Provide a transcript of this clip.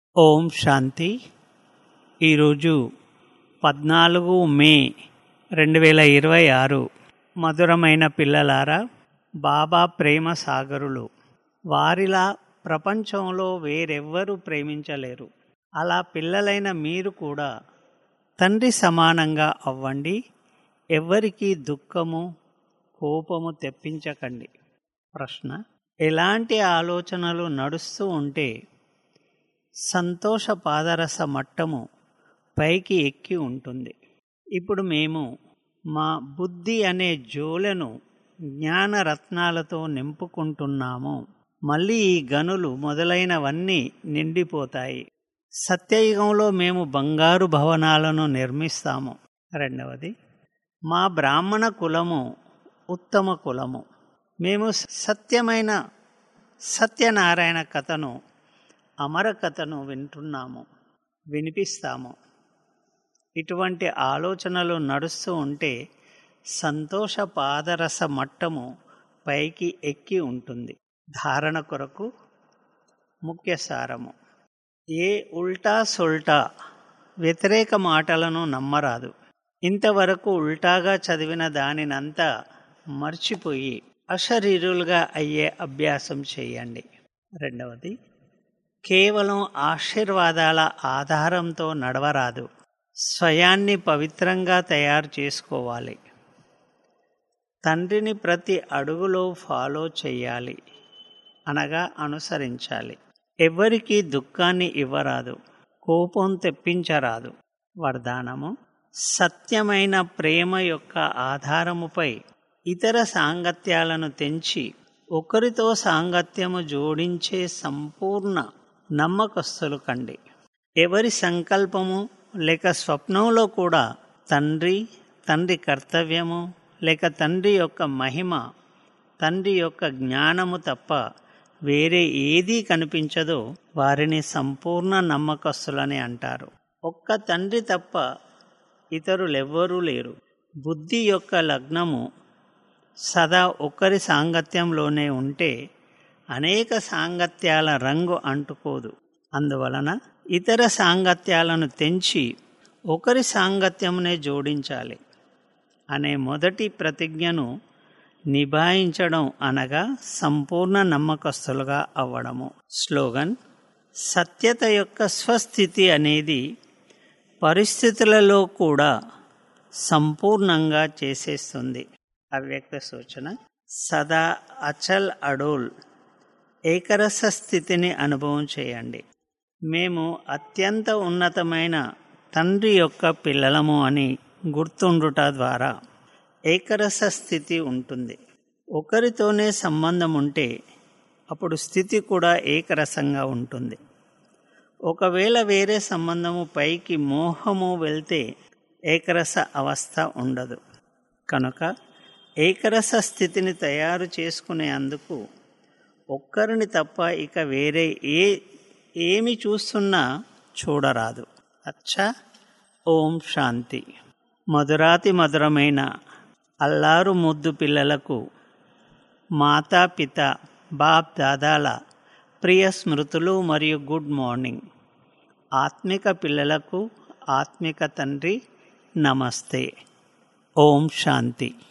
ఓం శాంతి ఈరోజు పద్నాలుగు మే రెండు వేల ఇరవై ఆరు మధురమైన పిల్లలారా బాబా ప్రేమ సాగరులు వారిలా ప్రపంచంలో వేరెవ్వరూ ప్రేమించలేరు అలా పిల్లలైన మీరు కూడా తండ్రి సమానంగా అవ్వండి ఎవ్వరికీ దుఃఖము కోపము తెప్పించకండి ప్రశ్న ఎలాంటి ఆలోచనలు నడుస్తూ ఉంటే సంతోష పాదరస మట్టము పైకి ఎక్కి ఉంటుంది ఇప్పుడు మేము మా బుద్ధి అనే జోలెను జ్ఞానరత్నాలతో నింపుకుంటున్నాము మళ్ళీ ఈ గనులు మొదలైనవన్నీ నిండిపోతాయి సత్యయుగంలో మేము బంగారు భవనాలను నిర్మిస్తాము రెండవది మా బ్రాహ్మణ కులము ఉత్తమ కులము మేము సత్యమైన సత్యనారాయణ కథను అమర కథను వింటున్నాము వినిపిస్తాము ఇటువంటి ఆలోచనలు నడుస్తూ ఉంటే సంతోష పాదరస మట్టము పైకి ఎక్కి ఉంటుంది ధారణ కొరకు ముఖ్య సారము ఏ ఉల్టా సొల్టా వ్యతిరేక మాటలను నమ్మరాదు ఇంతవరకు ఉల్టాగా చదివిన దానినంతా మర్చిపోయి అశరీరులుగా అయ్యే అభ్యాసం చేయండి రెండవది కేవలం ఆశీర్వాదాల ఆధారంతో నడవరాదు స్వయాన్ని పవిత్రంగా తయారు చేసుకోవాలి తండ్రిని ప్రతి అడుగులో ఫాలో చేయాలి అనగా అనుసరించాలి ఎవ్వరికీ దుఃఖాన్ని ఇవ్వరాదు కోపం తెప్పించరాదు వరదానము సత్యమైన ప్రేమ యొక్క ఆధారముపై ఇతర సాంగత్యాలను తెంచి ఒకరితో సాంగత్యము జోడించే సంపూర్ణ నమ్మకస్తులు కండి ఎవరి సంకల్పము లేక స్వప్నంలో కూడా తండ్రి తండ్రి కర్తవ్యము లేక తండ్రి యొక్క మహిమ తండ్రి యొక్క జ్ఞానము తప్ప వేరే ఏదీ కనిపించదో వారిని సంపూర్ణ నమ్మకస్తులని అంటారు ఒక్క తండ్రి తప్ప ఇతరులెవ్వరూ లేరు బుద్ధి యొక్క లగ్నము సదా ఒకరి సాంగత్యంలోనే ఉంటే అనేక సాంగత్యాల రంగు అంటుకోదు అందువలన ఇతర సాంగత్యాలను తెంచి ఒకరి సాంగత్యమునే జోడించాలి అనే మొదటి ప్రతిజ్ఞను నిభాయించడం అనగా సంపూర్ణ నమ్మకస్తులుగా అవ్వడము స్లోగన్ సత్యత యొక్క స్వస్థితి అనేది పరిస్థితులలో కూడా సంపూర్ణంగా చేసేస్తుంది అవ్యక్త సూచన సదా అచల్ అడోల్ ఏకరస స్థితిని అనుభవం చేయండి మేము అత్యంత ఉన్నతమైన తండ్రి యొక్క పిల్లలము అని గుర్తుండుట ద్వారా ఏకరస స్థితి ఉంటుంది ఒకరితోనే సంబంధం ఉంటే అప్పుడు స్థితి కూడా ఏకరసంగా ఉంటుంది ఒకవేళ వేరే సంబంధము పైకి మోహము వెళ్తే ఏకరస అవస్థ ఉండదు కనుక ఏకరస స్థితిని తయారు చేసుకునే అందుకు ఒక్కరిని తప్ప ఇక వేరే ఏ ఏమి చూస్తున్నా చూడరాదు అచ్చా ఓం శాంతి మధురాతి మధురమైన అల్లారు ముద్దు పిల్లలకు మాతాపిత బాప్ దాదాల ప్రియ స్మృతులు మరియు గుడ్ మార్నింగ్ ఆత్మిక పిల్లలకు ఆత్మిక తండ్రి నమస్తే ఓం శాంతి